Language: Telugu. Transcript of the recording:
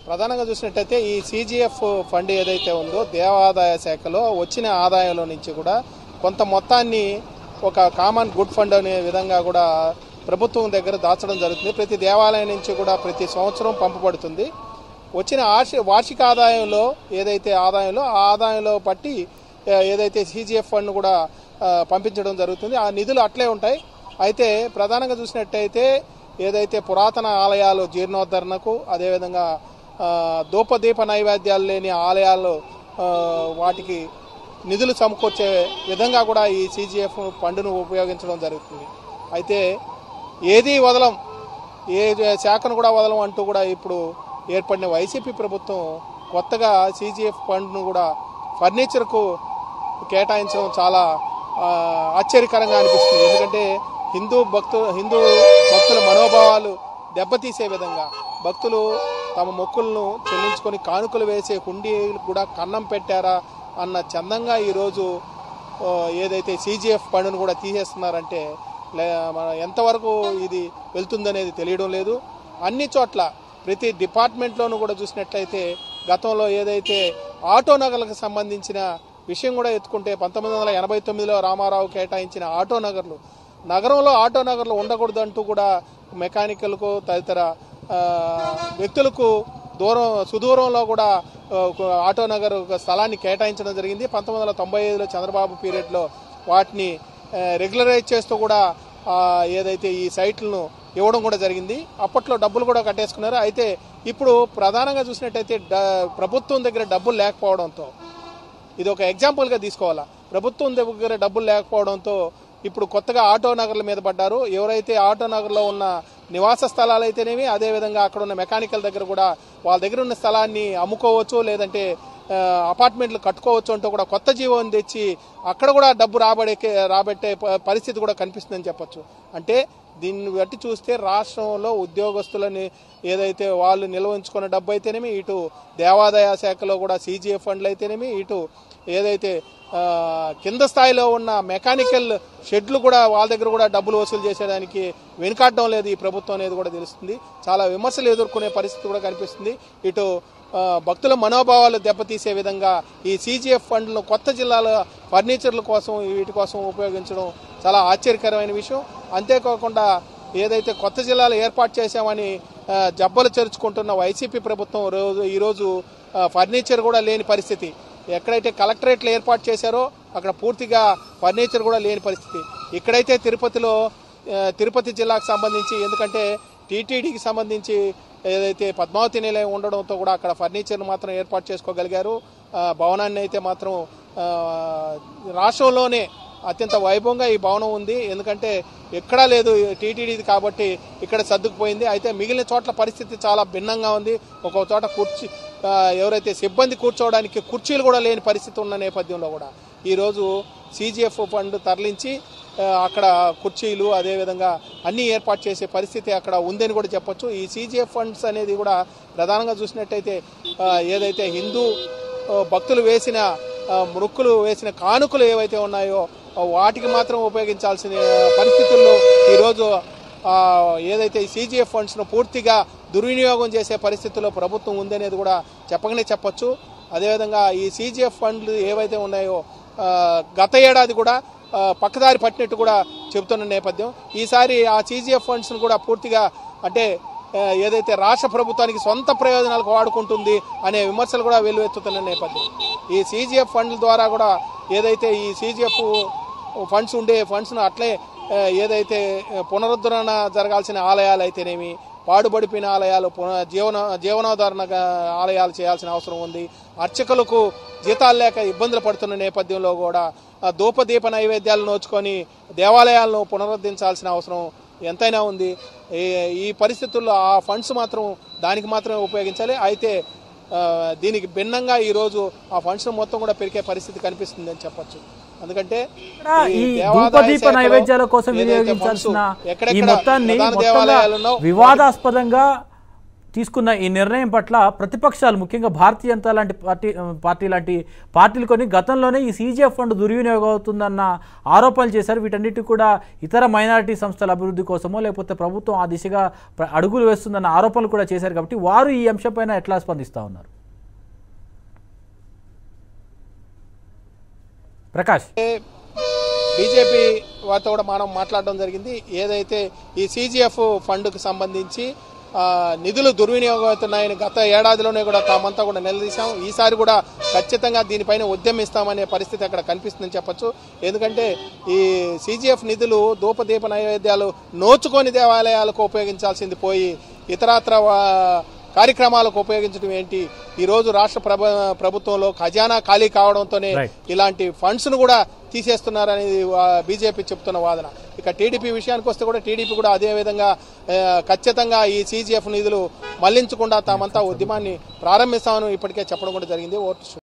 ప్రధానంగా చూసినట్టయితే ఈ సీజీఎఫ్ ఫండ్ ఏదైతే ఉందో దేవాదాయ శాఖలో వచ్చిన ఆదాయంలో నుంచి కూడా కొంత మొత్తాన్ని ఒక కామన్ గుడ్ ఫండ్ అనే విధంగా కూడా ప్రభుత్వం దగ్గర దాచడం జరుగుతుంది ప్రతి దేవాలయం నుంచి కూడా ప్రతి సంవత్సరం పంపబడుతుంది వచ్చిన ఆర్షి వార్షిక ఆదాయంలో ఏదైతే ఆదాయంలో ఆ ఆదాయంలో బట్టి ఆ, ఏదైతే సీజీఎఫ్ ఫండ్ కూడా ఆ, పంపించడం జరుగుతుంది ఆ నిధులు అట్లే ఉంటాయి అయితే ప్రధానంగా చూసినట్టయితే ఏదైతే పురాతన ఆలయాలు జీర్ణోద్ధరణకు అదేవిధంగా ఆ, ధూపదీప నైవేద్యాలు లేని ఆలయాలు ఆ, వాటికి నిధులు సమకూర్చే విధంగా కూడా ఈ సీజీఎఫ్ ఫండ్ను ఉపయోగించడం జరుగుతుంది అయితే ఏది వదలం ఏ శాఖను కూడా వదలం అంటూ కూడా ఇప్పుడు ఏర్పడిన వైసీపీ ప్రభుత్వం కొత్తగా సీజీఎఫ్ ఫండ్ను కూడా ఫర్నిచర్కు కేటాయించడం చాలా ఆ, ఆశ్చర్యకరంగా అనిపిస్తుంది ఎందుకంటే హిందూ భక్తు హిందూ భక్తుల మనోభావాలు దెబ్బతీసే విధంగా భక్తులు తమ మొక్కులను చెల్లించుకొని కానుకలు వేసే హుండీలు కూడా కన్నం పెట్టారా అన్న చందంగా ఈరోజు ఆ, ఏదైతే సీజీఎఫ్ ఫండ్ను కూడా తీసేస్తున్నారంటే లే- మన ఎంతవరకు ఇది వెళ్తుందనేది తెలియడం లేదు అన్ని చోట్ల ప్రతి డిపార్ట్మెంట్లోనూ కూడా చూసినట్లయితే గతంలో ఏదైతే ఆటో నగర్లకు సంబంధించిన విషయం కూడా ఎత్తుకుంటే పంతొమ్మిది వందల ఎనభై తొమ్మిదిలో రామారావు కేటాయించిన ఆటో నగర్లు నగరంలో ఆటో నగర్లు ఉండకూడదు అంటూ కూడా మెకానికల్కు తదితర ఆ, వ్యక్తులకు దూరం సుదూరంలో కూడా ఆ, ఒక ఆటో నగర్ ఒక స్థలాన్ని కేటాయించడం జరిగింది పంతొమ్మిది వందల తొంభై ఐదులో చంద్రబాబు పీరియడ్లో వాటిని ఆ, రెగ్యులరైజ్ చేస్తూ కూడా ఆ, ఏదైతే ఈ సైట్లను ఇవ్వడం కూడా జరిగింది అప్పట్లో డబ్బులు కూడా కట్టేసుకున్నారు అయితే ఇప్పుడు ప్రధానంగా చూసినట్టయితే డ- ప్రభుత్వం దగ్గర డబ్బులు లేకపోవడంతో ఇది ఒక ఎగ్జాంపుల్గా తీసుకోవాలా ప్రభుత్వం దగ్గర డబ్బులు లేకపోవడంతో ఇప్పుడు కొత్తగా ఆటో నగర్ల మీద పడ్డారు ఎవరైతే ఆటో నగర్లో ఉన్న నివాస స్థలాలు అయితేనేమి అదేవిధంగా అక్కడ ఉన్న మెకానికల్ దగ్గర కూడా వాళ్ళ దగ్గర ఉన్న స్థలాన్ని అమ్ముకోవచ్చు లేదంటే ఆ, అపార్ట్మెంట్లు కట్టుకోవచ్చు అంటూ కూడా కొత్త జీవోని తెచ్చి అక్కడ కూడా డబ్బు రాబడే రాబట్టే ప- పరిస్థితి కూడా కనిపిస్తుందని చెప్పొచ్చు అంటే దీన్ని బట్టి చూస్తే రాష్ట్రంలో ఉద్యోగస్తులని ఏదైతే వాళ్ళు నిల్వ ఉంచుకున్న డబ్బు అయితేనేమి ఇటు దేవాదాయ శాఖలో కూడా సీజీఎఫ్ ఫండ్లు అయితేనేమి ఇటు ఏదైతే ఆ, కింద స్థాయిలో ఉన్న మెకానికల్ షెడ్లు కూడా వాళ్ళ దగ్గర కూడా డబ్బులు వసూలు చేసేదానికి వెనుకాడడం లేదు ఈ ప్రభుత్వం అనేది కూడా తెలుస్తుంది చాలా విమర్శలు ఎదుర్కొనే పరిస్థితి కూడా కనిపిస్తుంది ఇటు ఆ, భక్తుల మనోభావాలు దెబ్బతీసే విధంగా ఈ సీజీఎఫ్ ఫండ్లను కొత్త జిల్లాల ఫర్నిచర్ల కోసం వీటి కోసం ఉపయోగించడం చాలా ఆశ్చర్యకరమైన విషయం అంతేకాకుండా ఏదైతే కొత్త జిల్లాలు ఏర్పాటు చేశామని ఆ, జబ్బలు చేర్చుకుంటున్న వైసీపీ ప్రభుత్వం రోజు ఈరోజు ఆ, ఫర్నిచర్ కూడా లేని పరిస్థితి ఎక్కడైతే కలెక్టరేట్లు ఏర్పాటు చేశారో అక్కడ పూర్తిగా ఫర్నిచర్ కూడా లేని పరిస్థితి ఇక్కడైతే తిరుపతిలో ఆ, తిరుపతి జిల్లాకు సంబంధించి ఎందుకంటే టీటీడీకి సంబంధించి ఏదైతే పద్మావతి నిలయం ఉండడంతో కూడా అక్కడ ఫర్నిచర్ మాత్రం ఏర్పాటు చేసుకోగలిగారు ఆ, భవనాన్ని అయితే మాత్రం ఆ, రాష్ట్రంలోనే అత్యంత వైభవంగా ఈ భవనం ఉంది ఎందుకంటే ఎక్కడా లేదు టీటీడీది కాబట్టి ఇక్కడ సర్దుకుపోయింది అయితే మిగిలిన చోట్ల పరిస్థితి చాలా భిన్నంగా ఉంది ఒక్కొక్క చోట కుర్చీ ఆ, ఎవరైతే సిబ్బంది కూర్చోవడానికి కుర్చీలు కూడా లేని పరిస్థితి ఉన్న నేపథ్యంలో కూడా ఈరోజు సీజీఎఫ్ ఫండ్ తరలించి ఆ, అక్కడ కుర్చీలు అదేవిధంగా అన్ని ఏర్పాటు చేసే పరిస్థితి అక్కడ ఉందని కూడా చెప్పొచ్చు ఈ సీజీఎఫ్ ఫండ్స్ అనేది కూడా ప్రధానంగా చూసినట్టయితే ఆ, ఏదైతే హిందూ ఆ, భక్తులు వేసిన ఆ, మృక్కులు వేసిన కానుకలు ఏవైతే ఉన్నాయో ఆ, వాటికి మాత్రం ఉపయోగించాల్సిన పరిస్థితుల్లో ఈరోజు ఆ, ఏదైతే ఈ సీజీఎఫ్ ఫండ్స్ను పూర్తిగా దుర్వినియోగం చేసే పరిస్థితుల్లో ప్రభుత్వం ఉందనేది కూడా చెప్పకనే చెప్పొచ్చు అదేవిధంగా ఈ సీజీఎఫ్ ఫండ్లు ఏవైతే ఉన్నాయో ఆ, గత ఏడాది కూడా ఆ, పక్కదారి పట్టినట్టు కూడా చెబుతున్న నేపథ్యం ఈసారి ఆ సీజీఎఫ్ ఫండ్స్ను కూడా పూర్తిగా అంటే ఆ, ఏదైతే రాష్ట్ర ప్రభుత్వానికి సొంత ప్రయోజనాలకు వాడుకుంటుంది అనే విమర్శలు కూడా వెల్లువెత్తుతున్న నేపథ్యం ఈ సీజీఎఫ్ ఫండ్ల ద్వారా కూడా ఏదైతే ఈ సీజీఎఫ్ ఫండ్స్ ఉండే ఫండ్స్ను అట్లే ఆ, ఏదైతే ఆ, పునరుద్ధరణ జరగాల్సిన ఆలయాలు అయితేనేమి పాడుబడిపోయిన ఆలయాలు పున జీవన జీవనోధారణ ఆలయాలు చేయాల్సిన అవసరం ఉంది అర్చకులకు జీతాలు లేక ఇబ్బందులు పడుతున్న నేపథ్యంలో కూడా ఆ, ధూపదీప నైవేద్యాలు నోచుకొని దేవాలయాలను పునరుద్ధరించాల్సిన అవసరం ఎంతైనా ఉంది ఈ- ఈ పరిస్థితుల్లో ఆ ఫండ్స్ మాత్రం దానికి మాత్రమే ఉపయోగించాలి అయితే ఆ, దీనికి భిన్నంగా ఈరోజు ఆ ఫండ్స్ మొత్తం కూడా పెరిగే పరిస్థితి కనిపిస్తుంది అని చెప్పొచ్చు ఎందుకంటే ఇక్కడ ఈ దేవాదాయ ధూపదీప శాఖలో నైవేద్యాల కోసం ఏదైతే వినియోగించాల్సిన ఫండ్స్ ఈ ఎక్కడెక్కడ మొత్తాన్ని ప్రధాన మొత్తంగా దేవాలయాలున్నో వివాదాస్పదంగా తీసుకున్న ఈ నిర్ణయం పట్ల ప్రతిపక్షాలు ముఖ్యంగా భారతీయ జనతా లాంటి పార్టీ పార్టీ లాంటి పార్టీలు కొన్ని గతంలోనే ఈ సీజీఎఫ్ ఫండ్ దుర్వినియోగం అవుతుందన్న ఆరోపణలు చేశారు వీటన్నిటి కూడా ఇతర మైనారిటీ సంస్థల అభివృద్ధి కోసమో లేకపోతే ప్రభుత్వం ఆ దిశగా ప్ర- అడుగులు వేస్తుందన్న ఆరోపణలు కూడా చేశారు కాబట్టి వారు ఈ అంశంపైన ఎట్లా స్పందిస్తూ ఉన్నారు ప్రకాష్ బీజేపీ వారితో కూడా మనం మాట్లాడడం జరిగింది ఏదైతే ఈ సీజీఎఫ్ ఫండ్కు సంబంధించి ఆ, నిధులు దుర్వినియోగం అవుతున్నాయని గత ఏడాదిలోనే కూడా తామంతా కూడా నిలదీశాం ఈసారి కూడా ఖచ్చితంగా దీనిపైన ఉద్యమిస్తామనే పరిస్థితి అక్కడ కనిపిస్తుందని చెప్పొచ్చు ఎందుకంటే ఈ సీజీఎఫ్ నిధులు ధూపదీప నైవేద్యాలు నోచుకొని దేవాలయాలకు ఉపయోగించాల్సింది పోయి ఇతరత్ర వా- కార్యక్రమాలకు ఉపయోగించడం ఏంటి ఈ రోజు రాష్ట్ర ప్రభ ప్రభుత్వంలో ఖజానా ఖాళీ కావడంతోనే Right. ఇలాంటి ఫండ్స్ ను కూడా తీసేస్తున్నారనేది బీజేపీ చెప్తున్న వాదన ఇక టీడీపీ విషయానికి వస్తే కూడా టీడీపీ కూడా అదే విధంగా ఆ, ఖచ్చితంగా ఈ సీజీఎఫ్ నిధులు మళ్లించకుండా తామంతా ఉద్యమాన్ని ప్రారంభిస్తామని ఇప్పటికే చెప్పడం కూడా జరిగింది ఓటు